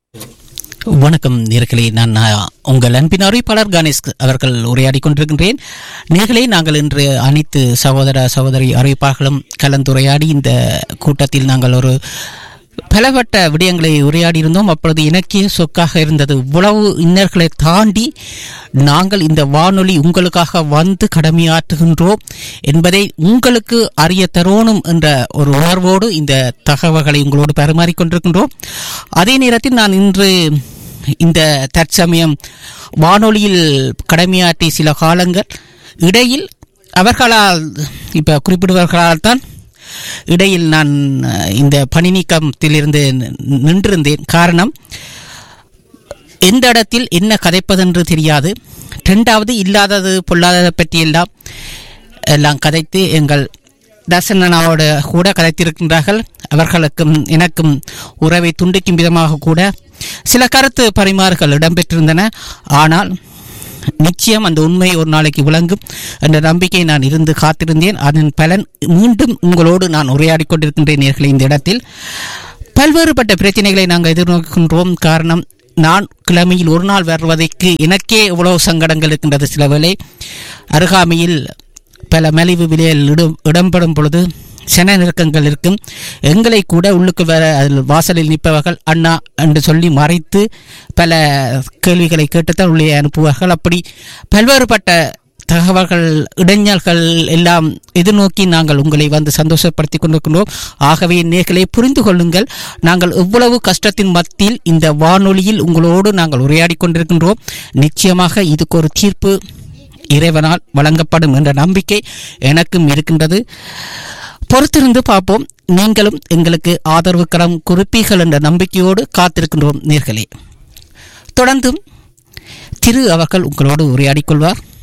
வணக்கம் நேர்களே நான் அஹ், உங்கள் அன்பின் அறிவிப்பாளர் கணேஷ் அவர்கள் உரையாடி கொண்டிருக்கின்றேன் நேர்களே நாங்கள் இன்று அனைத்து சகோதர சகோதரி அறிவிப்பாளர்களும் கலந்துரையாடி இந்த கூட்டத்தில் நாங்கள் ஒரு பலவட்ட விடயங்களை உரையாடி இருந்தோம் அப்பொழுது எனக்கே சொக்காக இருந்தது இவ்வளவு இன்னர்களை தாண்டி நாங்கள் இந்த வானொலி உங்களுக்காக வந்து கடமையாற்றுகின்றோம் என்பதை உங்களுக்கு அறிய தரோணும் என்ற ஒரு உணர்வோடு இந்த தகவல்களை உங்களோடு பரிமாறிக்கொண்டிருக்கின்றோம் அதே நேரத்தில் நான் இன்று இந்த தற்சமயம் வானொலியில் கடமையாற்றிய சில காலங்கள் இடையில் அவர்களால் இப்போ குறிப்பிடுவர்களால் தான் இடையில் நான் அஹ், இந்த பணி நீக்கத்திலிருந்து நி- நின்றிருந்தேன் காரணம் எந்த இடத்தில் என்ன கதைப்பதென்று தெரியாது ரெண்டாவது இல்லாதது பொல்லாததை பற்றியெல்லாம் எல்லாம் கதைத்து எங்கள் தர்சனனாவோட கூட கதைத்திருக்கின்றார்கள் அவர்களுக்கும் எனக்கும் உறவை துண்டிக்கும் விதமாக கூட சில கருத்து பரிமாறுகள் இடம்பெற்றிருந்தன ஆனால் நிச்சயம் அந்த உண்மை ஒரு நாளைக்கு விளங்கும் என்ற நம்பிக்கை நான் இருந்து காத்திருந்தேன் அதன் பலன் மீண்டும் உங்களோடு நான் உரையாடி கொண்டிருக்கின்றேன் நேயர்களே இந்த இடத்தில் பல்வேறுபட்ட பிரச்சனைகளை நாங்கள் எதிர்நோக்கின்றோம் காரணம் நான் கிழமையில் ஒரு நாள் வருவதற்கு எனக்கே இவ்வளவு சங்கடங்கள் இருக்கின்றது சில வேளை அருகாமையில் பல மலிவு விலையில் இடம் இடம்பெறும் பொழுது சென நெருக்கங்கள் இருக்கும் எங்களை கூட உள்ளுக்கு வர அதில் வாசலில் நிற்பவர்கள் அண்ணா என்று சொல்லி மறைத்து பல கேள்விகளை கேட்டுத்தான் உள்ளே அனுப்புவார்கள் அப்படி பல்வேறுபட்ட தகவல்கள் இடைஞ்சல்கள் எல்லாம் எதிர்நோக்கி நாங்கள் உங்களை வந்து சந்தோஷப்படுத்திக் கொண்டிருக்கின்றோம் ஆகவே நேர்களை புரிந்து கொள்ளுங்கள் நாங்கள் எவ்வளவு கஷ்டத்தின் மத்தியில் இந்த வானொலியில் உங்களோடு நாங்கள் உரையாடி கொண்டிருக்கின்றோம் நிச்சயமாக இதுக்கு ஒரு தீர்ப்பு இறைவனால் வழங்கப்படும் என்ற நம்பிக்கை எனக்கும் இருக்கின்றது பொறுத்திருந்து பார்ப்போம் நீங்களும் எங்களுக்கு ஆதரவு கரம் குறிப்பீர்கள் என்ற நம்பிக்கையோடு காத்திருக்கின்றோம் நேர்களே தொடர்ந்தும் திரு அவர்கள் உங்களோடு உரையாடிக் கொள்வார்